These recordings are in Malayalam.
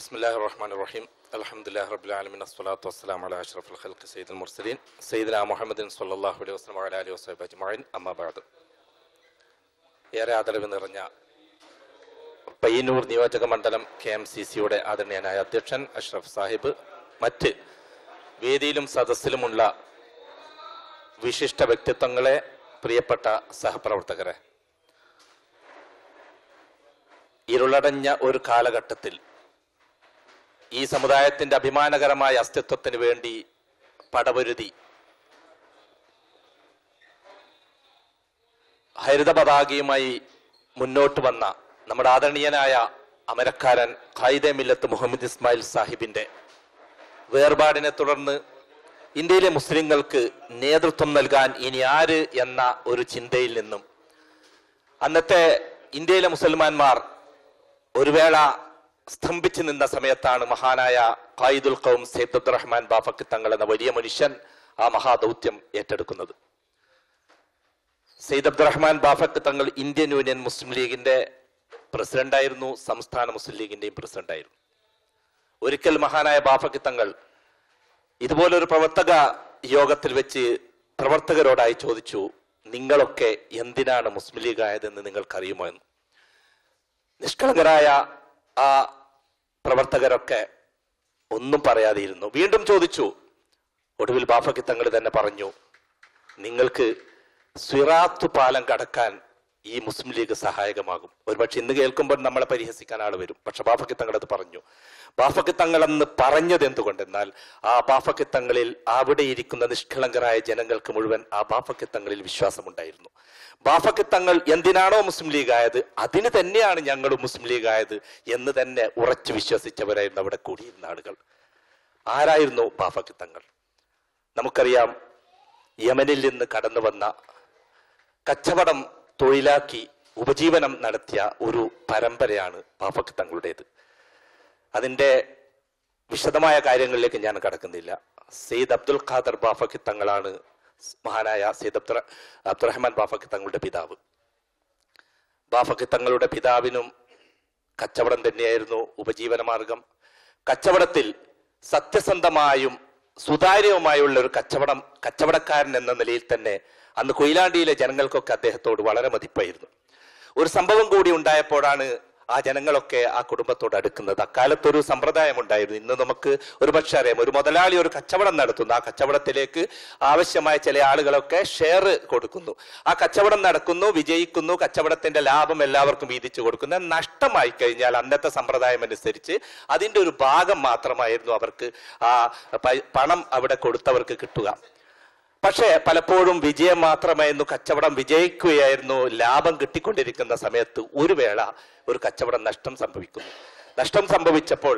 بسم الله الرحمن الرحيم الحمد لله رب العالمين الصلاة والسلام على أشرف الخلق سيد المرسلين سيدنا محمد صلى الله عليه وسلم وعلى آله وصحبه أجمعين أما بعد ഏറെ ആദരവ് നിറഞ്ഞ പയ്യന്നൂർ നിയോജക മണ്ഡലം കെ എം സി സിയുടെ ആദരണീയനായ അധ്യക്ഷൻ അഷ്റഫ് സാഹിബ് മറ്റ് വേദിയിലും സദസ്സിലുമുള്ള വിശിഷ്ട വ്യക്തിത്വങ്ങളെ പ്രിയപ്പെട്ട സഹപ്രവർത്തകരെ ഇരുളടഞ്ഞ ഒരു കാലഘട്ടത്തിൽ ഈ സമുദായത്തിന്റെ അഭിമാനകരമായ അസ്തിത്വത്തിന് വേണ്ടി പടപൊരുതി ഹരിത പതാകയുമായി മുന്നോട്ട് വന്ന നമ്മുടെ ആദരണീയനായ അമരക്കാരൻ ഖായിദെ മില്ലത്ത് മുഹമ്മദ് ഇസ്മായിൽ സാഹിബിന്റെ വേർപാടിനെ തുടർന്ന് ഇന്ത്യയിലെ മുസ്ലിങ്ങൾക്ക് നേതൃത്വം നൽകാൻ ഇനി ആര് എന്ന ഒരു ചിന്തയിൽ നിന്നും അന്നത്തെ ഇന്ത്യയിലെ മുസൽമാന്മാർ ഒരു വേള സ്തംഭിച്ചു നിന്ന സമയത്താണ് മഹാനായ ഖായിദുൽ ഖൗം സെയ്ദ് അബ്ദുറഹ്മാൻ ബാഫക്ക് തങ്ങൾ എന്ന വലിയ മനുഷ്യൻ ആ മഹാദൗത്യം ഏറ്റെടുക്കുന്നത് സെയ്ദ് അബ്ദുറഹ്മാൻ ബാഫക്ക് തങ്ങൾ ഇന്ത്യൻ യൂണിയൻ മുസ്ലിം ലീഗിന്റെ പ്രസിഡന്റായിരുന്നു സംസ്ഥാന മുസ്ലിം ലീഗിന്റെയും പ്രസിഡന്റായിരുന്നു ഒരിക്കൽ മഹാനായ ബാഫക്ക് തങ്ങൾ ഇതുപോലൊരു പ്രവർത്തക യോഗത്തിൽ വെച്ച് പ്രവർത്തകരോടായി ചോദിച്ചു നിങ്ങളൊക്കെ എന്തിനാണ് മുസ്ലിം ലീഗ് ആയതെന്ന് നിങ്ങൾക്കറിയുമോ എന്ന് നിഷ്കളങ്കരായ ആ പ്രവർത്തകരൊക്കെ ഒന്നും പറയാതെയിരുന്നു വീണ്ടും ചോദിച്ചു ഒടുവിൽ ബാഫക്കി തങ്ങൾ തന്നെ പറഞ്ഞു നിങ്ങൾക്ക് സിറാത്തു പാലം കടക്കാൻ ഈ മുസ്ലിം ലീഗ് സഹായകമാകും ഒരുപക്ഷെ ഇന്ന് കേൾക്കുമ്പോൾ നമ്മളെ പരിഹസിക്കാൻ ആൾ വരും പക്ഷെ ബാഫക്കി തങ്ങൾ അത് പറഞ്ഞു ബാഫക്കി തങ്ങൾ എന്ന് പറഞ്ഞത് എന്തുകൊണ്ടെന്നാൽ ആ ബാഫക്കി തങ്ങളിൽ അവിടെ ഇരിക്കുന്ന നിഷ്കളങ്കരായ ജനങ്ങൾക്ക് മുഴുവൻ ആ ബാഫക്കി തങ്ങളിൽ വിശ്വാസമുണ്ടായിരുന്നു ബാഫക്കി തങ്ങൾ എന്തിനാണോ മുസ്ലിം ലീഗ് ആയത് അതിന് തന്നെയാണ് ഞങ്ങൾ മുസ്ലിം ലീഗ് ആയത് എന്ന് തന്നെ ഉറച്ചു വിശ്വസിച്ചവരായിരുന്നു അവിടെ കൂടിയിരുന്ന ആളുകൾ ആരായിരുന്നു ബാഫക്കി തങ്ങൾ നമുക്കറിയാം യമനിൽ നിന്ന് കടന്നു വന്ന കച്ചവടം തൊഴിലാക്കി ഉപജീവനം നടത്തിയ ഒരു പരമ്പരയാണ് ബാഫക്ക് തങ്ങളുടേത് അതിന്റെ വിശദമായ കാര്യങ്ങളിലേക്ക് ഞാൻ കടക്കുന്നില്ല സെയ്ദ് അബ്ദുൽ ഖാദർ ബാഫക്ക് തങ്ങളാണ് മഹാനായ സെയ്ദ് അബ്ദുറ അബ്ദുറഹ്മാൻ ബാഫക്ക് തങ്ങളുടെ പിതാവ് ബാഫക്ക് തങ്ങളുടെ പിതാവിനും കച്ചവടം തന്നെയായിരുന്നു ഉപജീവന മാർഗം കച്ചവടത്തിൽ സത്യസന്ധമായും സുതാര്യവുമായുള്ള ഒരു കച്ചവടം കച്ചവടക്കാരൻ എന്ന നിലയിൽ തന്നെ അന്ന് കൊയിലാണ്ടിയിലെ ജനങ്ങൾക്കൊക്കെ അദ്ദേഹത്തോട് വളരെ മതിപ്പായിരുന്നു ഒരു സംഭവം കൂടി ഉണ്ടായപ്പോഴാണ് ആ ജനങ്ങളൊക്കെ ആ കുടുംബത്തോട് അടുക്കുന്നത് അക്കാലത്തൊരു സമ്പ്രദായം ഉണ്ടായിരുന്നു ഇന്ന് നമുക്ക് ഒരു പക്ഷേ അറിയാം ഒരു മുതലാളി ഒരു കച്ചവടം നടത്തുന്നു ആ കച്ചവടത്തിലേക്ക് ആവശ്യമായ ചില ആളുകളൊക്കെ ഷെയർ കൊടുക്കുന്നു ആ കച്ചവടം നടക്കുന്നു വിജയിക്കുന്നു കച്ചവടത്തിന്റെ ലാഭം എല്ലാവർക്കും വീതിച്ചു കൊടുക്കുന്നു നഷ്ടമായി കഴിഞ്ഞാൽ അന്നത്തെ സമ്പ്രദായം അനുസരിച്ച് അതിന്റെ ഒരു ഭാഗം മാത്രമായിരുന്നു അവർക്ക് ആ പ- പണം അവിടെ കൊടുത്തവർക്ക് കിട്ടുക പക്ഷേ പലപ്പോഴും വിജയം മാത്രമായിരുന്നു കച്ചവടം വിജയിക്കുകയായിരുന്നു ലാഭം കിട്ടിക്കൊണ്ടിരിക്കുന്ന സമയത്ത് ഒരു വേള ഒരു കച്ചവടം നഷ്ടം സംഭവിക്കുന്നു നഷ്ടം സംഭവിച്ചപ്പോൾ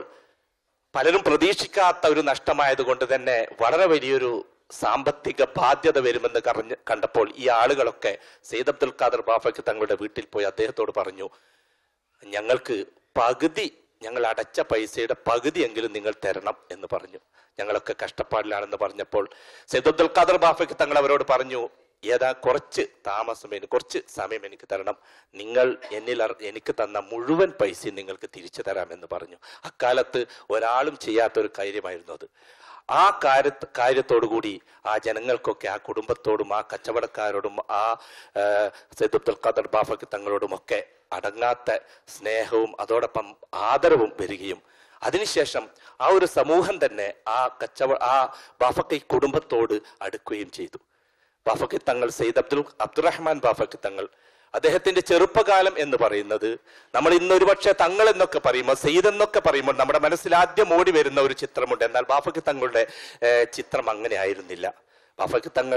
പലരും പ്രതീക്ഷിക്കാത്ത ഒരു നഷ്ടമായത് കൊണ്ട് തന്നെ വളരെ വലിയൊരു സാമ്പത്തിക ബാധ്യത വരുമെന്ന് കറഞ്ഞ് കണ്ടപ്പോൾ ഈ ആളുകളൊക്കെ സെയ്ദ് അബ്ദുൽ ഖാദർ ബാഫയ്ക്ക് തങ്ങളുടെ വീട്ടിൽ പോയി അദ്ദേഹത്തോട് പറഞ്ഞു ഞങ്ങൾക്ക് പകുതി ഞങ്ങൾ അടച്ച പൈസയുടെ പകുതിയെങ്കിലും നിങ്ങൾ തരണം എന്ന് പറഞ്ഞു ഞങ്ങളൊക്കെ കഷ്ടപ്പാടിലാണെന്ന് പറഞ്ഞപ്പോൾ സെയ്ദ് അബ്ദുൽ ഖാദർ ബാഫയ്ക്ക് തങ്ങൾ അവരോട് പറഞ്ഞു ഏതാ കുറച്ച് താമസം എനിക്ക് കുറച്ച് സമയം എനിക്ക് തരണം നിങ്ങൾ എന്നിൽ അർ- എനിക്ക് തന്ന മുഴുവൻ പൈസയും നിങ്ങൾക്ക് തിരിച്ചു തരാമെന്ന് പറഞ്ഞു അക്കാലത്ത് ഒരാളും ചെയ്യാത്ത ഒരു കാര്യമായിരുന്നു അത് ആ കാര്യ കാര്യത്തോടുകൂടി ആ ജനങ്ങൾക്കൊക്കെ ആ കുടുംബത്തോടും ആ കച്ചവടക്കാരോടും ആ ആ, സയ്യിദ് അബ്ദുൽ ഖാദർ ബാഫക്ക് തങ്ങളോടുമൊക്കെ അടങ്ങാത്ത സ്നേഹവും അതോടൊപ്പം ആദരവും വരികയും അതിനുശേഷം ആ ഒരു സമൂഹം തന്നെ ആ കച്ചവ ആ ബാഫക്കി കുടുംബത്തോട് അടുക്കുകയും ചെയ്തു ബാഫക്കി തങ്ങൾ സെയ്ദ് അബ്ദുൽ അബ്ദുറഹ്മാൻ ബാഫക്കി തങ്ങൾ അദ്ദേഹത്തിന്റെ ചെറുപ്പകാലം എന്ന് പറയുന്നത് നമ്മൾ ഇന്ന് ഒരുപക്ഷെ തങ്ങൾ എന്നൊക്കെ പറയുമ്പോൾ സെയ്ദ് എന്നൊക്കെ പറയുമ്പോൾ നമ്മുടെ മനസ്സിൽ ആദ്യം ഓടി വരുന്ന ഒരു ചിത്രമുണ്ട് എന്നാൽ ബാഫക്കി തങ്ങളുടെ ഏഹ്, ചിത്രം അങ്ങനെ ആയിരുന്നില്ല ബാഫക്കി തങ്ങൾ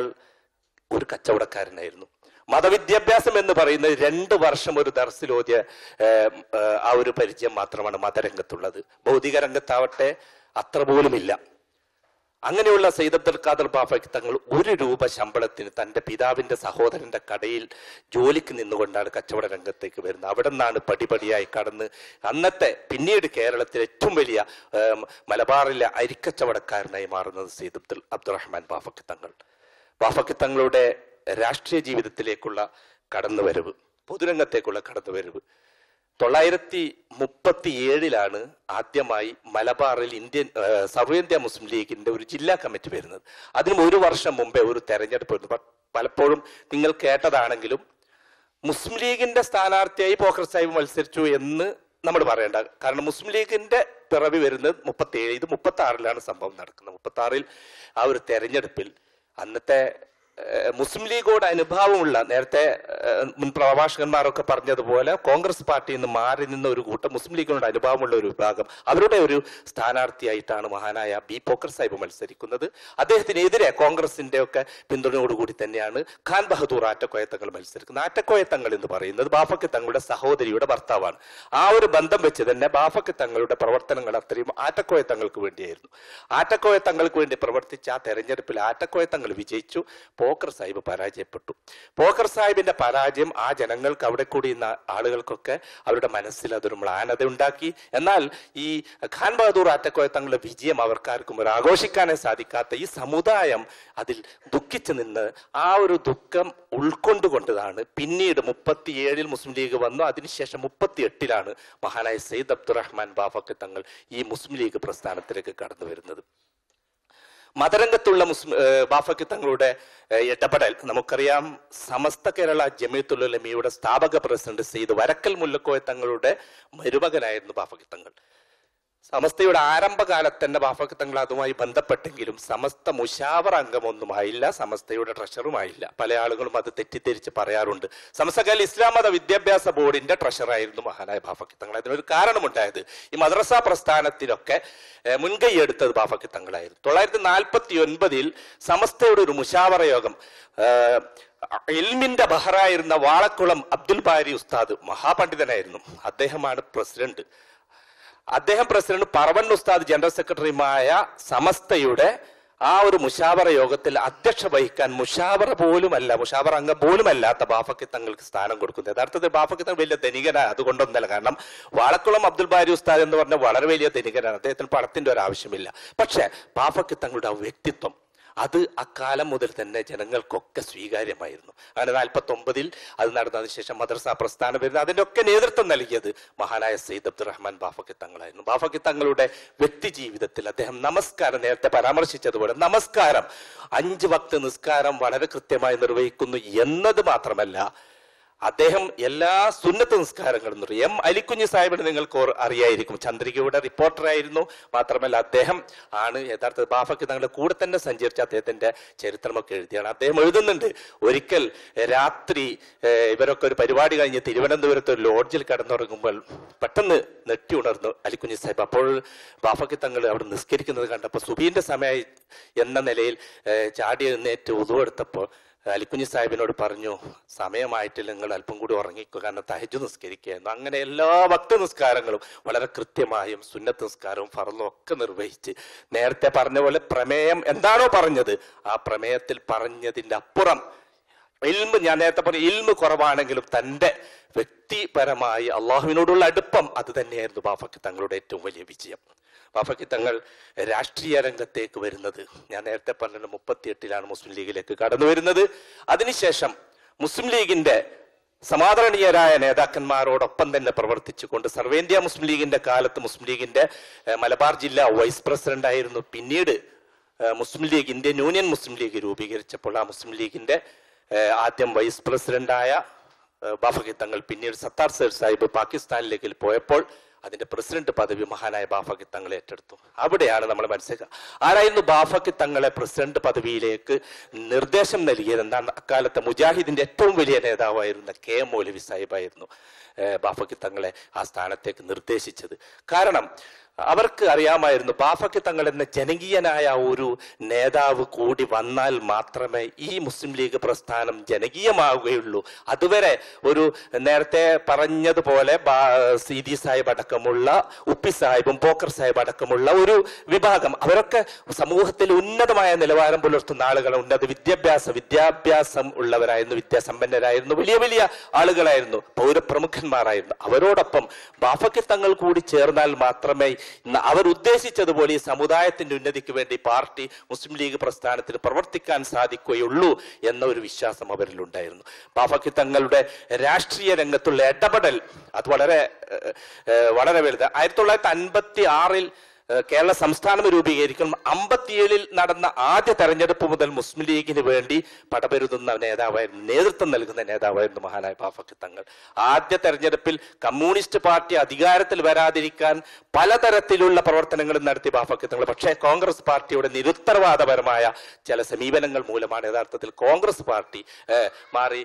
ഒരു കച്ചവടക്കാരനായിരുന്നു മതവിദ്യാഭ്യാസം എന്ന് പറയുന്നത് രണ്ട് വർഷം ഒരു ദർസിൽ ഓതിയ ഏഹ്, ഏഹ്, ആ ഒരു പരിചയം മാത്രമാണ് മതരംഗത്തുള്ളത് ഭൗതിക രംഗത്താവട്ടെ അത്ര പോലുമില്ല അങ്ങനെയുള്ള സയ്യിദ് അബ്ദുൽ ഖാദർ ബാഫയ്ക്ക് തങ്ങൾ ഒരു രൂപ ശമ്പളത്തിന് തന്റെ പിതാവിന്റെ സഹോദരന്റെ കടയിൽ ജോലിക്ക് നിന്നുകൊണ്ടാണ് കച്ചവട രംഗത്തേക്ക് വരുന്നത് അവിടെ നിന്നാണ് പടിപടിയായി കടന്ന് അന്നത്തെ പിന്നീട് കേരളത്തിലെ ഏറ്റവും വലിയ ഏം, മലബാറിലെ അരിക്കച്ചവടക്കാരനായി മാറുന്നത് സയ്യിദ് അബ്ദുൽ അബ്ദുറഹ്മാൻ ബാഫക്ക് തങ്ങൾ ബാഫക്ക് തങ്ങളുടെ രാഷ്ട്രീയ ജീവിതത്തിലേക്കുള്ള കടന്നുവരവ് പൊതുരംഗത്തേക്കുള്ള കടന്നുവരവ് തൊള്ളായിരത്തി മുപ്പത്തി ഏഴിലാണ് ആദ്യമായി മലബാറിൽ ഇന്ത്യൻ ആ, സർവേന്ത്യ മുസ്ലിം ലീഗിന്റെ ഒരു ജില്ലാ കമ്മിറ്റി വരുന്നത് അതിനും ഒരു വർഷം മുമ്പേ ഒരു തെരഞ്ഞെടുപ്പ് വരുന്നു പ- പലപ്പോഴും നിങ്ങൾ കേട്ടതാണെങ്കിലും മുസ്ലിം ലീഗിന്റെ സ്ഥാനാർത്ഥിയായി പോക്കർ സാഹിബ് മത്സരിച്ചു എന്ന് നമ്മൾ പറയേണ്ട കാരണം മുസ്ലിം ലീഗിന്റെ പിറവി വരുന്നത് മുപ്പത്തി ഏഴ് ഇത് മുപ്പത്തി ആറിലാണ് സംഭവം നടക്കുന്നത് മുപ്പത്തി ആറിൽ ആ ഒരു തെരഞ്ഞെടുപ്പിൽ അന്നത്തെ ഏഹ്, മുസ്ലിം ലീഗോട് അനുഭാവമുള്ള നേരത്തെ ഏഹ്, മുൻ പ്രഭാഷകന്മാരൊക്കെ പറഞ്ഞതുപോലെ കോൺഗ്രസ് പാർട്ടിയിൽ നിന്ന് മാറി നിന്ന ഒരു കൂട്ടം മുസ്ലിം ലീഗിനോട് അനുഭാവമുള്ള ഒരു വിഭാഗം അവരുടെ ഒരു സ്ഥാനാർത്ഥിയായിട്ടാണ് മഹാനായ ബി പോക്കർ സാഹിബ് മത്സരിക്കുന്നത് അദ്ദേഹത്തിനെതിരെ കോൺഗ്രസിന്റെ ഒക്കെ പിന്തുണയോടുകൂടി തന്നെയാണ് ഖാൻ ബഹദൂർ ആറ്റക്കോയത്തങ്ങൾ മത്സരിക്കുന്നത് ആറ്റക്കോയത്തങ്ങൾ എന്ന് പറയുന്നത് ബാഫക്ക് തങ്ങളുടെ സഹോദരിയുടെ ഭർത്താവാണ് ആ ഒരു ബന്ധം വെച്ച് തന്നെ ബാഫക്ക് തങ്ങളുടെ പ്രവർത്തനങ്ങൾ അത്രയും ആറ്റക്കോയത്തങ്ങൾക്ക് വേണ്ടിയായിരുന്നു ആറ്റക്കോയത്തങ്ങൾക്ക് വേണ്ടി പ്രവർത്തിച്ച ആ തെരഞ്ഞെടുപ്പിൽ ആറ്റക്കോയത്തങ്ങൾ വിജയിച്ചു പോക്കർ സാഹിബ് പരാജയപ്പെട്ടു പോക്കർ സാഹിബിന്റെ പരാജയം ആ ജനങ്ങൾക്ക് അവിടെ കൂടിയുന്ന ആളുകൾക്കൊക്കെ അവരുടെ മനസ്സിൽ അതൊരു മ്ലാനത ഉണ്ടാക്കി എന്നാൽ ഈ ഖാൻ ബഹദൂർ ആറ്റക്കോയത്തങ്ങളുടെ വിജയം അവർക്കാർക്കും ഒരു ആഘോഷിക്കാനേ സാധിക്കാത്ത ഈ സമുദായം അതിൽ ദുഃഖിച്ചു നിന്ന് ആ ഒരു ദുഃഖം ഉൾക്കൊണ്ടുകൊണ്ടതാണ് പിന്നീട് മുപ്പത്തിയേഴിൽ മുസ്ലിം ലീഗ് വന്നു അതിനുശേഷം മുപ്പത്തി എട്ടിലാണ് മഹാനായ സെയ്ദ് അബ്ദുറഹ്മാൻ ബാഫക്ക് തങ്ങൾ ഈ മുസ്ലിം ലീഗ് പ്രസ്ഥാനത്തിലേക്ക് കടന്നു വരുന്നത് മതരംഗത്തുള്ള മുസ്ലിം ഏഹ് ബാഫക്ക് തങ്ങളുടെ ഏഹ് ഇടപെടൽ നമുക്കറിയാം സമസ്ത കേരള ജമീത്തുലമിയുടെ സ്ഥാപക പ്രസിഡന്റ് സെയ്ദ് വരക്കൽ മുല്ലക്കോയ തങ്ങളുടെ മരുമകനായിരുന്നു ബാഫക്ക് തങ്ങൾ സമസ്തയുടെ ആരംഭകാലത്ത് തന്നെ ബാഫക്ക് തങ്ങൾ അതുമായി ബന്ധപ്പെട്ടെങ്കിലും സമസ്ത മുഷാവർ അംഗമൊന്നുമായില്ല സമസ്തയുടെ ട്രഷറുമായില്ല പല ആളുകളും അത് തെറ്റിദ്ധരിച്ച് പറയാറുണ്ട് സമസ്തകാല ഇസ്ലാം മത വിദ്യാഭ്യാസ ബോർഡിന്റെ ട്രഷറായിരുന്നു മഹാനായ ബാഫക്ക് തങ്ങൾ അതിനൊരു കാരണമുണ്ടായത് ഈ മദ്രസ പ്രസ്ഥാനത്തിലൊക്കെ ഏഹ്, മുൻകൈ എടുത്തത് ബാഫക്ക് തങ്ങളായിരുന്നു തൊള്ളായിരത്തി നാൽപ്പത്തി ഒൻപതിൽ സമസ്തയുടെ ഒരു മുഷാവറ യോഗം ഏഹ്, ഇൽമിന്റെ ബഹറായിരുന്ന വാളക്കുളം അബ്ദുൽ ബാരി ഉസ്താദ് മഹാപണ്ഡിതനായിരുന്നു അദ്ദേഹമാണ് പ്രസിഡന്റ് അദ്ദേഹം പ്രസിഡന്റ് പറവൺ ഉസ്താദ് ജനറൽ സെക്രട്ടറിയുമായ സമസ്തയുടെ ആ ഒരു മുഷാവറ യോഗത്തിൽ അധ്യക്ഷ വഹിക്കാൻ മുഷാവറ പോലുമല്ല മുഷാവറ അംഗം പോലുമല്ലാത്ത ബാഫക്ക് തങ്ങൾക്ക് സ്ഥാനം കൊടുക്കുന്നത് യഥാർത്ഥത്തിൽ ബാഫക്ക് തങ്ങൾ വലിയ ധനികനാണ് അതുകൊണ്ടൊന്നല്ല കാരണം വാളക്കുളം അബ്ദുൽ ബാരി ഉസ്താദ് എന്ന് പറഞ്ഞ വളരെ വലിയ ധനികനാണ് അദ്ദേഹത്തിന് പണത്തിന്റെ ഒരു ആവശ്യമില്ല പക്ഷെ ബാഫക്ക് തങ്ങളുടെ ആ വ്യക്തിത്വം അത് അക്കാലം മുതൽ തന്നെ ജനങ്ങൾക്കൊക്കെ സ്വീകാര്യമായിരുന്നു അങ്ങനെ നാൽപ്പത്തി ഒമ്പതിൽ അത് നടന്നതിന് ശേഷം മദ്രസ പ്രസ്ഥാനം വരുന്നത് അതിന്റെ ഒക്കെ നേതൃത്വം നൽകിയത് മഹാനായ സെയ്ദ് അബ്ദുറഹ്മാൻ ബാഫക്കി തങ്ങളായിരുന്നു ബാഫക്കി തങ്ങളുടെ വ്യക്തി ജീവിതത്തിൽ അദ്ദേഹം നമസ്കാരം നേരത്തെ പരാമർശിച്ചതുപോലെ നമസ്കാരം അഞ്ച് വക്ത് നിസ്കാരം വളരെ കൃത്യമായി നിർവഹിക്കുന്നു എന്നത് മാത്രമല്ല അദ്ദേഹം എല്ലാ സുന്നത്ത് നിസ്കാരങ്ങളും നിർവഹിക്കും എം അലിക്കുഞ്ഞ് സാഹിബിന് നിങ്ങൾക്ക് ഓർ- അറിയായിരിക്കും ചന്ദ്രികയുടെ റിപ്പോർട്ടറായിരുന്നു മാത്രമല്ല അദ്ദേഹം ആണ് യഥാർത്ഥ ബാഫക്ക് തങ്ങളുടെ കൂടെ തന്നെ സഞ്ചരിച്ച അദ്ദേഹത്തിന്റെ ചരിത്രമൊക്കെ എഴുതിയാണ് അദ്ദേഹം എഴുതുന്നുണ്ട് ഒരിക്കൽ രാത്രി ഏഹ്, ഇവരൊക്കെ ഒരു പരിപാടി കഴിഞ്ഞ് തിരുവനന്തപുരത്ത് ഒരു ലോഡ്ജിൽ കിടന്നുറങ്ങുമ്പോൾ പെട്ടെന്ന് നെട്ടി ഉണർന്നു അലിക്കുഞ്ഞ് സാഹിബ് അപ്പോൾ ബാഫക്ക് തങ്ങൾ അവിടെ നിസ്കരിക്കുന്നത് കണ്ടപ്പോൾ സുബീന്റെ സമയമായി എന്ന നിലയിൽ ഏഹ്, ചാടി എഴുന്നേറ്റ് ഉതുവെടുത്തപ്പോൾ അലിക്കുഞ്ഞി സാഹിബിനോട് പറഞ്ഞു സമയമായിട്ടില്ല നിങ്ങൾ അല്പം കൂടി ഉറങ്ങിക്കുക കാരണം തഹജു നിസ്കരിക്കുകയായിരുന്നു അങ്ങനെ എല്ലാ ഭക്ത നിസ്കാരങ്ങളും വളരെ കൃത്യമായും സുന്നത്ത് നിസ്കാരവും ഫറലും ഒക്കെ നിർവഹിച്ച് നേരത്തെ പറഞ്ഞ പോലെ പ്രമേയം എന്താണോ പറഞ്ഞത് ആ പ്രമേയത്തിൽ പറഞ്ഞതിന്റെ അപ്പുറം ഇൽമ് ഞാൻ നേരത്തെ പറഞ്ഞു ഇൽമ് കുറവാണെങ്കിലും തന്റെ വ്യക്തിപരമായി അള്ളാഹുവിനോടുള്ള അടുപ്പം അത് തന്നെയായിരുന്നു ബാഫക്ക് തങ്ങളുടെ ഏറ്റവും വലിയ വിജയം ബാഫക്ക് തങ്ങൾ രാഷ്ട്രീയ രംഗത്തേക്ക് വരുന്നത് ഞാൻ നേരത്തെ പറഞ്ഞ മുപ്പത്തിയെട്ടിലാണ് മുസ്ലിം ലീഗിലേക്ക് കടന്നു വരുന്നത് അതിനുശേഷം മുസ്ലിം ലീഗിന്റെ സമാദരണീയരായ നേതാക്കന്മാരോടൊപ്പം തന്നെ പ്രവർത്തിച്ചുകൊണ്ട് സർവേന്ത്യ മുസ്ലിം ലീഗിന്റെ കാലത്ത് മുസ്ലിം ലീഗിന്റെ ഏഹ്, മലബാർ ജില്ലാ വൈസ് പ്രസിഡന്റ് ആയിരുന്നു പിന്നീട് ഏഹ്, മുസ്ലിം ലീഗ് ഇന്ത്യൻ യൂണിയൻ മുസ്ലിം ലീഗ് രൂപീകരിച്ചപ്പോൾ ആ മുസ്ലിം ലീഗിന്റെ ഏഹ്, ആദ്യം വൈസ് പ്രസിഡന്റായ ഏഹ്, ബാഫക്കി തങ്ങൾ പിന്നീട് സത്താർ സർ സാഹിബ് പാകിസ്ഥാനിലേക്ക് പോയപ്പോൾ അതിന്റെ പ്രസിഡന്റ് പദവി മഹാനായ ബാഫക്കി തങ്ങൾ ഏറ്റെടുത്തു അവിടെയാണ് നമ്മൾ മനസ്സിലാക്കുക ആരായിരുന്നു ബാഫക്കി തങ്ങളെ പ്രസിഡന്റ് പദവിയിലേക്ക് നിർദ്ദേശം നൽകിയത് എന്താണ് അക്കാലത്തെ മുജാഹിദിന്റെ ഏറ്റവും വലിയ നേതാവായിരുന്ന കെ എം മൗലവി സാഹിബായിരുന്നു ഏഹ്, ബാഫക്കി തങ്ങളെ ആ സ്ഥാനത്തേക്ക് നിർദ്ദേശിച്ചത് കാരണം അവർക്ക് അറിയാമായിരുന്നു ബാഫക്കി തങ്ങൾ എന്ന ജനകീയനായ ഒരു നേതാവ് കൂടി വന്നാൽ മാത്രമേ ഈ മുസ്ലിം ലീഗ് പ്രസ്ഥാനം ജനകീയമാവുകയുള്ളൂ അതുവരെ ഒരു നേരത്തെ പറഞ്ഞതുപോലെ ബാ- സീതി സാഹിബ് അടക്കമുള്ള ഉപ്പി സാഹിബും പോക്കർ സാഹിബ് അടക്കമുള്ള ഒരു വിഭാഗം അവരൊക്കെ സമൂഹത്തിൽ ഉന്നതമായ നിലവാരം പുലർത്തുന്ന ആളുകളുണ്ട് അത് വിദ്യാഭ്യാസ വിദ്യാഭ്യാസം ഉള്ളവരായിരുന്നു വിദ്യാസമ്പന്നരായിരുന്നു വലിയ വലിയ ആളുകളായിരുന്നു പൗരപ്രമുഖന്മാരായിരുന്നു അവരോടൊപ്പം ബാഫക്കി തങ്ങൾ കൂടി ചേർന്നാൽ മാത്രമേ ന- അവർ ഉദ്ദേശിച്ചതുപോലെ ഈ സമുദായത്തിന്റെ ഉന്നതിക്ക് വേണ്ടി പാർട്ടി മുസ്ലിം ലീഗ് പ്രസ്ഥാനത്തിന് പ്രവർത്തിക്കാൻ സാധിക്കുകയുള്ളൂ എന്ന ഒരു വിശ്വാസം അവരിലുണ്ടായിരുന്നു ബാഫക്കി തങ്ങളുടെ രാഷ്ട്രീയ രംഗത്തുള്ള ഇടപെടൽ അത് വളരെ ഏഹ്, ഏഹ്, വളരെ വലുത് ആയിരത്തി തൊള്ളായിരത്തി അൻപത്തി ആറിൽ ഏഹ് കേരള സംസ്ഥാനം രൂപീകരിക്കും അമ്പത്തിയേഴിൽ നടന്ന ആദ്യ തെരഞ്ഞെടുപ്പ് മുതൽ മുസ്ലിം ലീഗിന് വേണ്ടി പടപെരുതുന്ന നേതാവായിരുന്നു നേതൃത്വം നൽകുന്ന നേതാവായിരുന്നു മഹാനായ ബാഫക്ക് തങ്ങൾ ആദ്യ തെരഞ്ഞെടുപ്പിൽ കമ്മ്യൂണിസ്റ്റ് പാർട്ടി അധികാരത്തിൽ വരാതിരിക്കാൻ പലതരത്തിലുള്ള പ്രവർത്തനങ്ങളും നടത്തി ബാഫക്ക് തങ്ങൾ പക്ഷേ കോൺഗ്രസ് പാർട്ടിയുടെ നിരുത്തരവാദപരമായ ചില സമീപനങ്ങൾ മൂലമാണ് യഥാർത്ഥത്തിൽ കോൺഗ്രസ് പാർട്ടി ഏഹ്, മാറി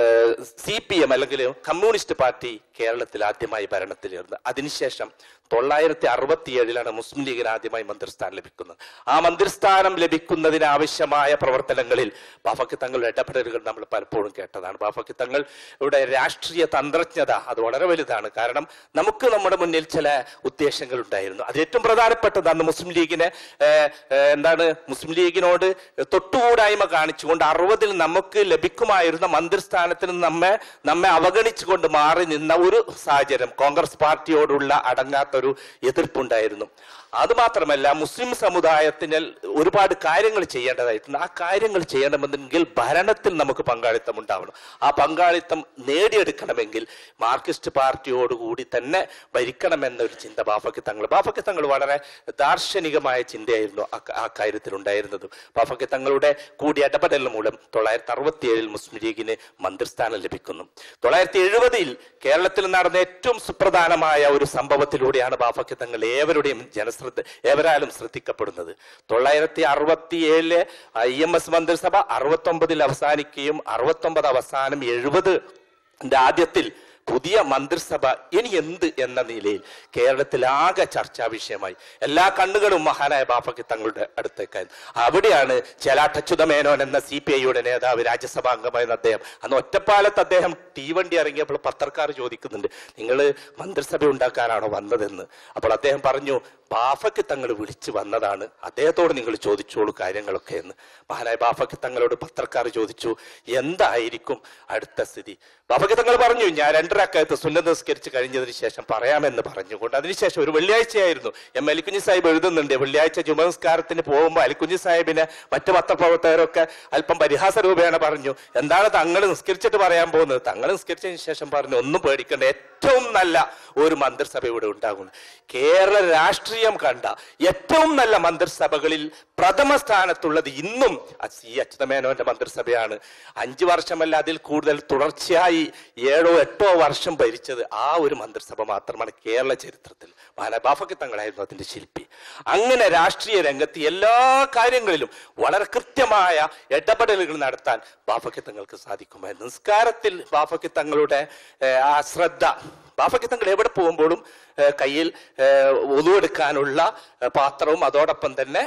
സി പി എം അല്ലെങ്കിൽ കമ്മ്യൂണിസ്റ്റ് പാർട്ടി കേരളത്തിൽ ആദ്യമായി ഭരണത്തിലിരുന്നത് അതിനുശേഷം തൊള്ളായിരത്തി അറുപത്തി ഏഴിലാണ് മുസ്ലിം ലീഗിന് ആദ്യമായി മന്ത്രിസ്ഥാനം ലഭിക്കുന്നത് ആ മന്ത്രിസ്ഥാനം ലഭിക്കുന്നതിന് ആവശ്യമായ പ്രവർത്തനങ്ങളിൽ ബാഫക്ക് തങ്ങളുടെ ഇടപെടലുകൾ നമ്മൾ പലപ്പോഴും കേട്ടതാണ് ബാഫക്ക് തങ്ങൾ ഇവിടെ രാഷ്ട്രീയ തന്ത്രജ്ഞത അത് വളരെ വലുതാണ് കാരണം നമുക്ക് നമ്മുടെ മുന്നിൽ ചില ഉദ്ദേശങ്ങൾ ഉണ്ടായിരുന്നു അത് ഏറ്റവും പ്രധാനപ്പെട്ടത് അന്ന് മുസ്ലിം ലീഗിനെ ഏഹ്, ഏഹ്, എന്താണ് മുസ്ലിം ലീഗിനോട് തൊട്ടുകൂടായ്മ കാണിച്ചുകൊണ്ട് അറുപതിൽ നമുക്ക് ലഭിക്കുമായിരുന്ന മന്ത്രിസ്ഥാനത്തിന് നമ്മെ നമ്മെ അവഗണിച്ചുകൊണ്ട് മാറി നിന്ന ഒരു സാഹചര്യം കോൺഗ്രസ് പാർട്ടിയോടുള്ള അടങ്ങാത്തൊരു എതിർപ്പുണ്ടായിരുന്നു അതുമാത്രമല്ല മുസ്ലിം സമുദായത്തിന് ഒരുപാട് കാര്യങ്ങൾ ചെയ്യേണ്ടതായിട്ടുണ്ട് ആ കാര്യങ്ങൾ ചെയ്യണമെന്നെങ്കിൽ ഭരണത്തിൽ നമുക്ക് പങ്കാളിത്തം ഉണ്ടാവണം ആ പങ്കാളിത്തം നേടിയെടുക്കണമെങ്കിൽ മാർക്സിസ്റ്റ് പാർട്ടിയോടുകൂടി തന്നെ ഭരിക്കണമെന്നൊരു ചിന്ത ബാഫക്ക് തങ്ങൾ ബാഫക്ക് തങ്ങൾ വളരെ ദാർശനികമായ ചിന്തയായിരുന്നു ആ- ആ കാര്യത്തിൽ ഉണ്ടായിരുന്നത് ബാഫക്ക് തങ്ങളുടെ കൂടി ഇടപെടൽ മൂലം തൊള്ളായിരത്തി അറുപത്തി ഏഴിൽ മുസ്ലിം ലീഗിന് മന്ത്രിസ്ഥാനം ലഭിക്കുന്നു തൊള്ളായിരത്തി എഴുപതിൽ കേരളത്തിൽ നടന്ന ഏറ്റവും സുപ്രധാനമായ ഒരു സംഭവത്തിലൂടെയാണ് ബാഫക്ക് തങ്ങൾ ഏവരുടെയും ജനശ്രദ്ധ ഏവരാലും ശ്രദ്ധിക്കപ്പെടുന്നത് തൊള്ളായിരത്തി അറുപത്തി ഏഴിലെ ഐ എം എസ് മന്ത്രിസഭ അറുപത്തി ഒമ്പതിൽ അവസാനിക്കുകയും അറുപത്തി ഒമ്പത് അവസാനം എഴുപത് ആദ്യത്തിൽ പുതിയ മന്ത്രിസഭ ഇനി എന്ത് എന്ന നിലയിൽ കേരളത്തിൽ ആകെ ചർച്ചാ വിഷയമായി എല്ലാ കണ്ണുകളും മഹാനായ ബാപ്പയ്ക്ക് തങ്ങളുടെ അടുത്തേക്കായിരുന്നു അവിടെയാണ് ചെലാട്ടച്യുത മേനോൻ എന്ന സി പി ഐയുടെ നേതാവ് രാജ്യസഭാ അംഗമായിരുന്ന അദ്ദേഹം അന്ന് ഒറ്റപ്പാലത്ത് അദ്ദേഹം തീവണ്ടി ഇറങ്ങിയപ്പോൾ പത്രക്കാർ ചോദിക്കുന്നുണ്ട് നിങ്ങൾ മന്ത്രിസഭ ഉണ്ടാക്കാനാണോ വന്നതെന്ന് അപ്പോൾ അദ്ദേഹം പറഞ്ഞു ബാഫയ്ക്ക് തങ്ങൾ വിളിച്ചു വന്നതാണ് അദ്ദേഹത്തോട് നിങ്ങൾ ചോദിച്ചോളൂ കാര്യങ്ങളൊക്കെ എന്ന് മഹാനായ ബാഫയ്ക്ക് തങ്ങളോട് പത്രക്കാർ ചോദിച്ചു എന്തായിരിക്കും അടുത്ത സ്ഥിതി ബാഫയ്ക്ക് തങ്ങൾ പറഞ്ഞു ഞാൻ രണ്ടരക്കാലത്ത് സുന്നത നിസ്കരിച്ച് കഴിഞ്ഞതിന് ശേഷം പറയാമെന്ന് പറഞ്ഞുകൊണ്ട് അതിനുശേഷം ഒരു വെള്ളിയാഴ്ചയായിരുന്നു എം അലിക്കുഞ്ഞി സാഹിബ് എഴുതുന്നുണ്ട് വെള്ളിയാഴ്ച ജുമനസ്കാരത്തിന് പോകുമ്പോൾ അലിക്കുഞ്ഞി സാഹിബിനെ മറ്റു പത്രപ്രവർത്തകരൊക്കെ അല്പം പരിഹാസ രൂപേണ പറഞ്ഞു എന്താണ് തങ്ങൾ നിസ്കരിച്ചിട്ട് പറയാൻ പോകുന്നത് തങ്ങൾ നിസ്കരിച്ചതിന് ശേഷം പറഞ്ഞു ഒന്നും പേടിക്കണ്ട ഏറ്റവും നല്ല ഒരു മന്ത്രിസഭ ഇവിടെ ഉണ്ടാകുന്നു കേരള രാഷ്ട്രീയം കണ്ട ഏറ്റവും നല്ല മന്ത്രിസഭകളിൽ പ്രഥമ സ്ഥാനത്തുള്ളത് ഇന്നും അ- സി അച്യുതമേനോന്റെ മന്ത്രിസഭയാണ് അഞ്ചു വർഷമല്ല അതിൽ കൂടുതൽ തുടർച്ചയായി ഏഴോ എട്ടോ വർഷം ഭരിച്ചത് ആ ഒരു മന്ത്രിസഭ മാത്രമാണ് കേരള ചരിത്രത്തിൽ മഹാനബാഫക്ക് തങ്ങളായിരുന്നു അതിന്റെ ശില്പി അങ്ങനെ രാഷ്ട്രീയ രംഗത്ത് എല്ലാ കാര്യങ്ങളിലും വളരെ കൃത്യമായ ഇടപെടലുകൾ നടത്താൻ ബാഫയ്ക്ക് തങ്ങൾക്ക് സാധിക്കുമായിരുന്നു നിസ്കാരത്തിൽ ബാഫയ്ക്ക് തങ്ങളുടെ ഏഹ്, ആ ശ്രദ്ധ ബാഫയ്ക്ക് തങ്ങൾ എവിടെ പോകുമ്പോഴും ഏഹ്, കയ്യിൽ ഒതുവെടുക്കാനുള്ള പാത്രവും അതോടൊപ്പം തന്നെ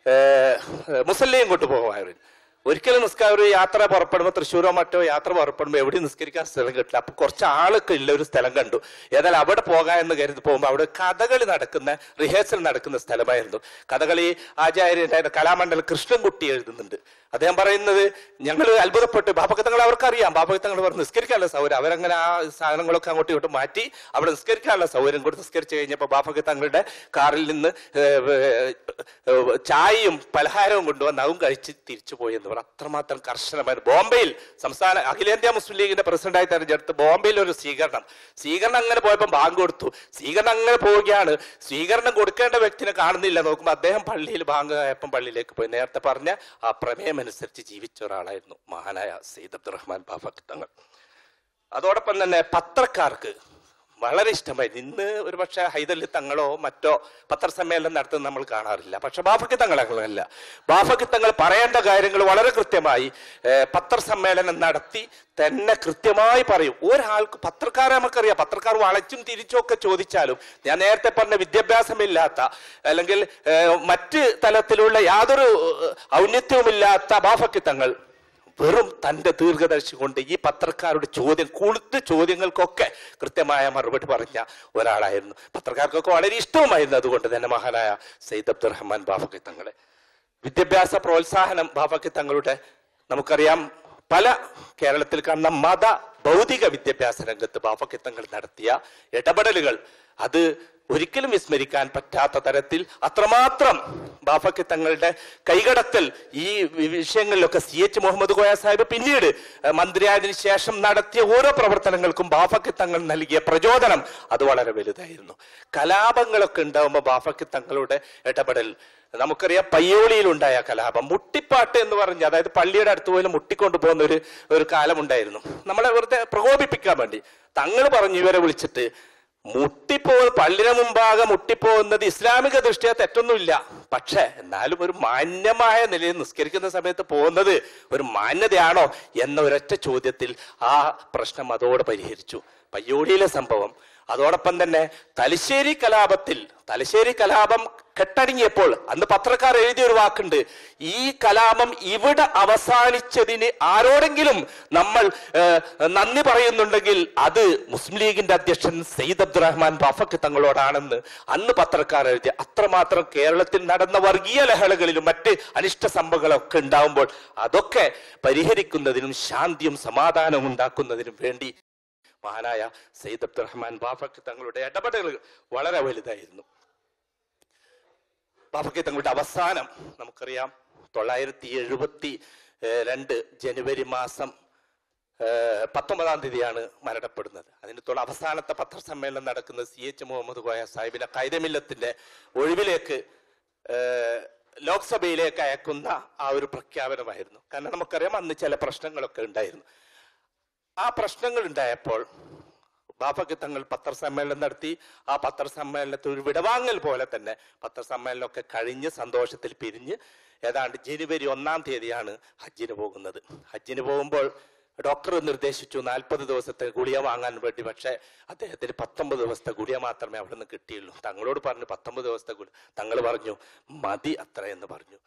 ഏഹ്, മുസല്ലയും കൊണ്ടുപോകുമായിരുന്നു ഒരിക്കലും നിസ്കാരം ഒരു യാത്ര പുറപ്പെടുമ്പോൾ തൃശ്ശൂരോ മറ്റോ യാത്ര പുറപ്പെടുമ്പോൾ എവിടെയും നിസ്കരിക്കാൻ സ്ഥലം കിട്ടില്ല അപ്പൊ കുറച്ച് ആളൊക്കെ ഉള്ള ഒരു സ്ഥലം കണ്ടു ഏതായാലും അവിടെ പോകാം എന്ന് കരുതി പോകുമ്പോൾ അവിടെ കഥകളി നടക്കുന്ന റിഹേഴ്സൽ നടക്കുന്ന സ്ഥലമായിരുന്നു കഥകളി ആചാര്യനായ കലാമണ്ഡലം കൃഷ്ണൻകുട്ടി എഴുതുന്നുണ്ട് അദ്ദേഹം പറയുന്നത് ഞങ്ങൾ അത്ഭുതപ്പെട്ടു ബാപ്പക്കത്തങ്ങൾ അവർക്കറിയാം ബാപ്പക്കത്തങ്ങൾ പറഞ്ഞു നിസ്കരിക്കാനുള്ള സൗകര്യം അവരങ്ങനെ ആ സാധനങ്ങളൊക്കെ അങ്ങോട്ടും ഇങ്ങോട്ടും മാറ്റി അവിടെ നിസ്കരിക്കാനുള്ള സൗകര്യം കൊടുത്ത് നിസ്കരിച്ച് കഴിഞ്ഞപ്പോൾ ബാപ്പക്കത്തങ്ങളുടെ കാറിൽ നിന്ന് ഏഹ്, ഏഹ്, ചായയും പലഹാരവും കൊണ്ടുവന്ന് അതും കഴിച്ച് തിരിച്ചു പോയി എന്ന് പറഞ്ഞു അത്രമാത്രം കർശനമായി ബോംബെയിൽ സംസ്ഥാന അഖിലേന്ത്യാ മുസ്ലിം ലീഗിന്റെ പ്രസിഡന്റായി തെരഞ്ഞെടുത്ത് ബോംബെയിൽ ഒരു സ്വീകരണം സ്വീകരണം അങ്ങനെ പോയപ്പോൾ ബാങ്ക് കൊടുത്തു സ്വീകരണം അങ്ങനെ പോവുകയാണ് സ്വീകരണം കൊടുക്കേണ്ട വ്യക്തിനെ കാണുന്നില്ല നോക്കുമ്പോൾ അദ്ദേഹം പള്ളിയിൽ ബാങ്ക് ആയപ്പം പള്ളിയിലേക്ക് പോയി നേരത്തെ പറഞ്ഞ ആ പ്രമേയം അനുസരിച്ച് ജീവിച്ച ഒരാളായിരുന്നു മഹാനായ സെയ്ദ് അബ്ദുറഹ്മാൻ ബാഫക്ക് തങ്ങൾ അതോടൊപ്പം തന്നെ പത്രക്കാർക്ക് വളരെ ഇഷ്ടമായി ഇന്ന് ഒരുപക്ഷെ ഹൈദരലി തങ്ങളോ മറ്റോ പത്രസമ്മേളനം നടത്തുന്നത് നമ്മൾ കാണാറില്ല പക്ഷെ ബാഫക്ക് തങ്ങൾ അങ്ങനെയല്ല ബാഫക്ക് തങ്ങൾ പറയേണ്ട കാര്യങ്ങൾ വളരെ കൃത്യമായി ഏഹ്, പത്രസമ്മേളനം നടത്തി തന്നെ കൃത്യമായി പറയും ഒരാൾക്ക് പത്രക്കാരെ നമുക്കറിയാം പത്രക്കാർ വളച്ചും തിരിച്ചും ഒക്കെ ചോദിച്ചാലും ഞാൻ നേരത്തെ പറഞ്ഞ വിദ്യാഭ്യാസമില്ലാത്ത അല്ലെങ്കിൽ ഏഹ്, മറ്റ് തലത്തിലുള്ള യാതൊരു ഏഹ്, ഔന്നത്യവുമില്ലാത്ത ബാഫക്ക് തങ്ങൾ വെറും തന്റെ ദീർഘദർശി കൊണ്ട് ഈ പത്രക്കാരുടെ ചോദ്യം കൊടുത്ത ചോദ്യങ്ങൾക്കൊക്കെ കൃത്യമായ മറുപടി പറഞ്ഞ ഒരാളായിരുന്നു പത്രക്കാർക്കൊക്കെ വളരെ ഇഷ്ടവുമായിരുന്നു അതുകൊണ്ട് തന്നെ മഹാനായ സെയ്ദ് അബ്ദുറഹ്മാൻ ബാഫക്കി തങ്ങളെ വിദ്യാഭ്യാസ പ്രോത്സാഹനം ബാഫക്കി തങ്ങളുടെ നമുക്കറിയാം പല കേരളത്തിൽ കാണുന്ന മത ഭൗതിക വിദ്യാഭ്യാസ രംഗത്ത് ബാഫക്കിത്തങ്ങൾ നടത്തിയ ഇടപെടലുകൾ അത് ഒരിക്കലും വിസ്മരിക്കാൻ പറ്റാത്ത തരത്തിൽ അത്രമാത്രം ബാഫക്ക് തങ്ങളുടെ കൈകടത്തൽ ഈ വി- വിഷയങ്ങളിലൊക്കെ സി എച്ച് മുഹമ്മദ് കോയ സാഹിബ് പിന്നീട് ഏഹ്, മന്ത്രിയായതിനു ശേഷം നടത്തിയ ഓരോ പ്രവർത്തനങ്ങൾക്കും ബാഫക്ക് തങ്ങൾ നൽകിയ പ്രചോദനം അത് വളരെ വലുതായിരുന്നു കലാപങ്ങളൊക്കെ ഉണ്ടാവുമ്പോൾ ബാഫക്ക് തങ്ങളുടെ ഇടപെടൽ നമുക്കറിയാം പയ്യോളിയിലുണ്ടായ കലാപം മുട്ടിപ്പാട്ട് എന്ന് പറഞ്ഞ് അതായത് പള്ളിയുടെ അടുത്ത് പോലും മുട്ടിക്കൊണ്ടു പോകുന്ന ഒരു ഒരു കാലമുണ്ടായിരുന്നു നമ്മളെ വെറുതെ പ്രകോപിപ്പിക്കാൻ വേണ്ടി തങ്ങൾ പറഞ്ഞു ഇവരെ വിളിച്ചിട്ട് മുട്ടിപ്പോ പള്ളിന് മുമ്പാകെ മുട്ടിപ്പോകുന്നത് ഇസ്ലാമിക ദൃഷ്ടിയ തെറ്റൊന്നുമില്ല പക്ഷേ എന്നാലും ഒരു മാന്യമായ നിലയിൽ നിസ്കരിക്കുന്ന സമയത്ത് പോകുന്നത് ഒരു മാന്യതയാണോ എന്ന ഒരൊറ്റ ചോദ്യത്തിൽ ആ പ്രശ്നം അതോടെ പരിഹരിച്ചു പയ്യോടിയിലെ സംഭവം അതോടൊപ്പം തന്നെ തലശ്ശേരി കലാപത്തിൽ തലശ്ശേരി കലാപം കെട്ടടങ്ങിയപ്പോൾ അന്ന് പത്രക്കാർ എഴുതിയ ഒരു വാക്കുണ്ട് ഈ കലാപം ഇവിടെ അവസാനിച്ചതിന് ആരോടെങ്കിലും നമ്മൾ ഏഹ്, നന്ദി പറയുന്നുണ്ടെങ്കിൽ അത് മുസ്ലിം ലീഗിന്റെ അധ്യക്ഷൻ സയ്യിദ് അബ്ദുറഹ്മാൻ ബാഫക്ക് തങ്ങളോടാണെന്ന് അന്ന് പത്രക്കാർ എഴുതി അത്രമാത്രം കേരളത്തിൽ നടന്ന വർഗീയ ലഹളകളിലും മറ്റ് അനിഷ്ട സംഭവങ്ങളൊക്കെ ഉണ്ടാവുമ്പോൾ അതൊക്കെ പരിഹരിക്കുന്നതിനും ശാന്തിയും സമാധാനവും ഉണ്ടാക്കുന്നതിനും വേണ്ടി മഹാനായ സയ്യിദ് അബ്ദുറഹ്മാൻ ബാഫക്ക് തങ്ങളുടെ ഇടപെടലുകൾ വളരെ വലുതായിരുന്നു ബാഫക്ക് തങ്ങളുടെ അവസാനം നമുക്കറിയാം തൊള്ളായിരത്തി എഴുപത്തി ഏഹ്, രണ്ട് ജനുവരി മാസം ഏഹ്, പത്തൊമ്പതാം തീയതിയാണ് മരണപ്പെടുന്നത് അതിന് തൊള്ള അവസാനത്തെ പത്രസമ്മേളനം നടക്കുന്നത് സി എച്ച് മുഹമ്മദ് കോയ സാഹിബിന്റെ കൈതമില്ലത്തിന്റെ ഒഴിവിലേക്ക് ഏഹ്, ലോക്സഭയിലേക്ക് അയക്കുന്ന ആ ഒരു പ്രഖ്യാപനമായിരുന്നു കാരണം നമുക്കറിയാം അന്ന് ചില പ്രശ്നങ്ങളൊക്കെ ഉണ്ടായിരുന്നു ആ പ്രശ്നങ്ങൾ ഉണ്ടായപ്പോൾ ബാഫക്ക് തങ്ങൾ പത്രസമ്മേളനം നടത്തി ആ പത്രസമ്മേളനത്തിൽ ഒരു വിടവാങ്ങൽ പോലെ തന്നെ പത്രസമ്മേളനമൊക്കെ കഴിഞ്ഞ് സന്തോഷത്തിൽ പിരിഞ്ഞ് ഏതാണ്ട് ജനുവരി ഒന്നാം തീയതിയാണ് ഹജ്ജിന് പോകുന്നത് ഹജ്ജിന് പോകുമ്പോൾ ഡോക്ടർ നിർദ്ദേശിച്ചു നാൽപ്പത് ദിവസത്തെ ഗുളിക വാങ്ങാൻ വേണ്ടി പക്ഷേ അദ്ദേഹത്തിന് പത്തൊമ്പത് ദിവസത്തെ ഗുളിക മാത്രമേ അവിടെ നിന്ന് കിട്ടിയുള്ളൂ തങ്ങളോട് പറഞ്ഞു പത്തൊമ്പത് ദിവസത്തെ ഗുളി തങ്ങൾ പറഞ്ഞു മതി അത്ര എന്ന് പറഞ്ഞു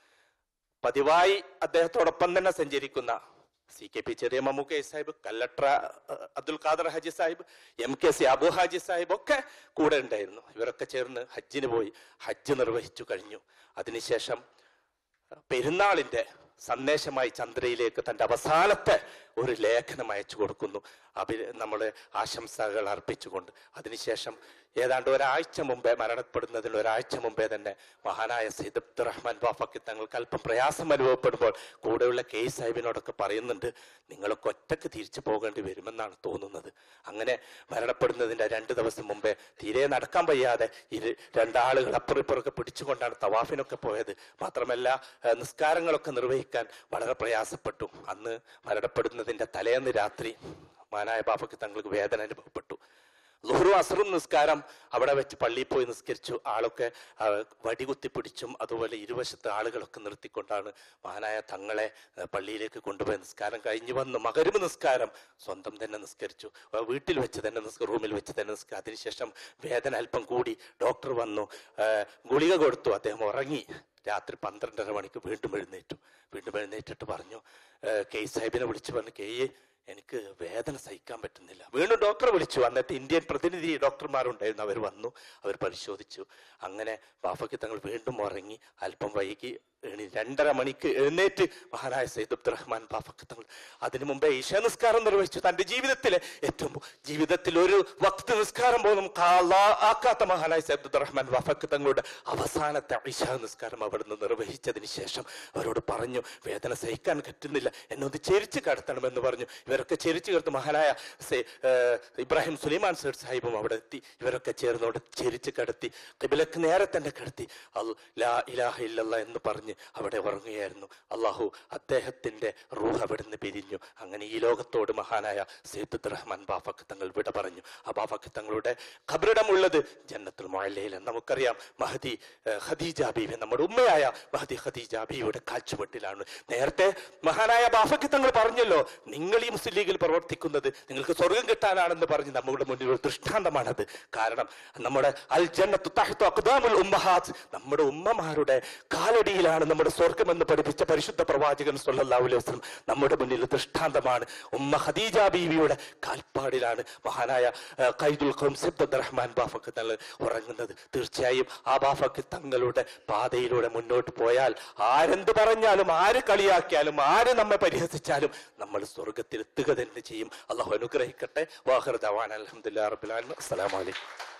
പതിവായി അദ്ദേഹത്തോടൊപ്പം തന്നെ സഞ്ചരിക്കുന്ന സി കെ പി ചെറിയ മമ്മൂക്കെ സാഹിബ് കല്ലട്ര അഹ്, Abdul Khader Haji Sahib M K C Abu Haji Sahib ഒക്കെ കൂടെ ഉണ്ടായിരുന്നു ഇവരൊക്കെ ചേർന്ന് ഹജ്ജിന് പോയി ഹജ്ജ് നിർവഹിച്ചു കഴിഞ്ഞു അതിനുശേഷം പെരുന്നാളിന്റെ സന്ദേശമായി ചന്ദ്രയിലേക്ക് തന്റെ അവസാനത്തെ ഒരു ലേഖനം അയച്ചു കൊടുക്കുന്നു അഭി നമ്മൾ ആശംസകൾ അർപ്പിച്ചുകൊണ്ട് അതിനുശേഷം ഏതാണ്ട് ഒരാഴ്ച മുമ്പേ മരണപ്പെടുന്നതിന് ഒരാഴ്ച മുമ്പേ തന്നെ മഹാനായ സയ്യിദ് അബ്ദുറഹ്മാൻ ബാഫക്ക് തങ്ങൾക്ക് അല്പം പ്രയാസം അനുഭവപ്പെടുമ്പോൾ കൂടെയുള്ള കെ സാഹിബിനോടൊക്കെ പറയുന്നുണ്ട് നിങ്ങളൊക്കെ ഒറ്റക്ക് തിരിച്ചു പോകേണ്ടി വരുമെന്നാണ് തോന്നുന്നത് അങ്ങനെ മരണപ്പെടുന്നതിന്റെ രണ്ട് ദിവസം മുമ്പേ തീരെ നടക്കാൻ വയ്യാതെ ഇരു രണ്ടാളുകൾ അപ്പുറം ഇപ്പുറമൊക്കെ പിടിച്ചുകൊണ്ടാണ് തവാഫിനൊക്കെ പോയത് മാത്രമല്ല ഏഹ്, നിസ്കാരങ്ങളൊക്കെ നിർവഹിക്കാൻ വളരെ പ്രയാസപ്പെട്ടു അന്ന് മരണപ്പെടുന്നതിന്റെ തലേന്ന് രാത്രി മാനായ ബാബയ്ക്ക് തങ്ങൾക്ക് വേദന അനുഭവപ്പെട്ടു ലുഹറു അസറും നിസ്കാരം അവിടെ വെച്ച് പള്ളിയിൽ പോയി നിസ്കരിച്ചു ആളൊക്കെ ആ, വടികുത്തി പിടിച്ചും അതുപോലെ ഇരുവശത്ത് ആളുകളൊക്കെ നിർത്തിക്കൊണ്ടാണ് മഹാനായ തങ്ങളെ ആ, പള്ളിയിലേക്ക് കൊണ്ടുപോയി നിസ്കാരം കഴിഞ്ഞു വന്നു മകരുമ നിസ്കാരം സ്വന്തം തന്നെ നിസ്കരിച്ചു ആ, വീട്ടിൽ വെച്ച് തന്നെ നിസ്ക റൂമിൽ വെച്ച് തന്നെ നിസ്കാരം അതിനുശേഷം വേദന അല്പം കൂടി ഡോക്ടർ വന്നു ആ, ഗുളിക കൊടുത്തു അദ്ദേഹം ഉറങ്ങി രാത്രി പന്ത്രണ്ടര മണിക്ക് വീണ്ടും എഴുന്നേറ്റു വീണ്ടും എഴുന്നേറ്റിട്ട് പറഞ്ഞു ആ, കെ സാഹിബിനെ വിളിച്ചു പറഞ്ഞു കെ എനിക്ക് വേദന സഹിക്കാൻ പറ്റുന്നില്ല വീണ്ടും ഡോക്ടറെ വിളിച്ചു അന്നത്തെ ഇന്ത്യൻ പ്രതിനിധി ഡോക്ടർമാരുണ്ടായിരുന്നു അവർ വന്നു അവർ പരിശോധിച്ചു അങ്ങനെ ബാഫയ്ക്ക് തങ്ങൾ വീണ്ടും ഉറങ്ങി അല്പം വൈകി എണി രണ്ടര മണിക്ക് എഴുന്നേറ്റ് മഹാനായ സയ്യിദ് അബ്ദുറഹ്മാൻ ബാഫക്ക് തങ്ങൾ അതിനു മുമ്പേ ഈശ നിസ്കാരം നിർവഹിച്ചു തന്റെ ജീവിതത്തിലെ ഏറ്റവും ജീവിതത്തിൽ ഒരു വക്ത് നിസ്കാരം പോലും കാലാ ആക്കാത്ത മഹാനായ സയ്യിദ് അബ്ദുറഹ്മാൻ ബാഫക്ക് തങ്ങളുടെ അവസാനത്തെ ഈശ നിസ്കാരം അവിടുന്ന് നിർവഹിച്ചതിന് ശേഷം അവരോട് പറഞ്ഞു വേദന സഹിക്കാൻ പറ്റുന്നില്ല എന്നൊന്ന് ചെരിച്ച് കടത്തണമെന്ന് പറഞ്ഞു ഇവരൊക്കെ ചെരിച്ച് കിടത്ത് മഹാനായ സെ- ഏർ ഇബ്രാഹിം സുലൈമാൻ സേർ സാഹിബും അവിടെ എത്തി ഇവരൊക്കെ ചേർന്നോട് ചെരിച്ച് കിടത്തി കിബിലക്ക് നേരെ തന്നെ കിടത്തി അൽ ലാ ഇലാഹ ഇല്ലല്ല എന്ന് പറഞ്ഞ് അവിടെ ഉറങ്ങുകയായിരുന്നു അള്ളാഹു അദ്ദേഹത്തിന്റെ റൂഹ് അവിടുന്ന് പിരിഞ്ഞു അങ്ങനെ ഈ ലോകത്തോട് മഹാനായ സയ്യിദ് റഹ്മാൻ ബാഫക്ക് തങ്ങൾ വിട പറഞ്ഞു ആ ബാഫക്ക് തങ്ങളുടെ ഖബറിടമുള്ളത് ജന്നത്തുൽ മുഅല്ലയിൽ നമുക്കറിയാം മഹദി ഏർ ഖദീജ ബീവി നമ്മുടെ ഉമ്മയായ മഹദി ഖദീജ ബീവിയുടെ കാഴ്ചവെട്ടിലാണ് നേരത്തെ മഹാനായ ബാഫക്ക് തങ്ങൾ പറഞ്ഞല്ലോ നിങ്ങൾ ഈ മുസ്ലിം ലീഗിൽ പ്രവർത്തിക്കുന്നത് നിങ്ങൾക്ക് സ്വർഗം കിട്ടാനാണെന്ന് പറഞ്ഞ് നമ്മുടെ മുന്നിൽ ഒരു ദൃഷ്ടാന്തമാണത് കാരണം നമ്മുടെ അൽ ജന്നത്തു തഹ്തു അഖ്ദാമുൽ ഉമ്മഹാത്ത് നമ്മുടെ ഉമ്മമാരുടെ കാലടിയിലാണ് തന്നെയാണ് നമ്മുടെ സ്വർഗമെന്ന് പഠിപ്പിച്ച പരിശുദ്ധ പ്രവാചകൻ സല്ലല്ലാഹു അലൈഹി വസല്ലം നമ്മുടെ മുന്നിൽ ദൃഷ്ടാന്തമാണ് ഉമ്മ ഖദീജ ബീവിയുടെ കാൽപ്പാടിലാണ് മഹാനായ ആ, ഖൈദുൽ ഖൗം സിബ്ദത്ത് റഹ്മാൻ ബാഫക്ക് തങ്ങൾ ഉറങ്ങുന്നത് തീർച്ചയായും ആ ബാഫക്ക് തങ്ങളുടെ പാതയിലൂടെ മുന്നോട്ട് പോയാൽ ആരെന്ത് പറഞ്ഞാലും ആര് കളിയാക്കിയാലും ആര് നമ്മെ പരിഹസിച്ചാലും നമ്മൾ സ്വർഗത്തിൽ എത്തുക തന്നെ ചെയ്യും അള്ളാഹു അനുഗ്രഹിക്കട്ടെ വാഹർ ദവാൻ അലഹമുല്ലാ റബുലാൻ അസ്സലാമലൈക്കും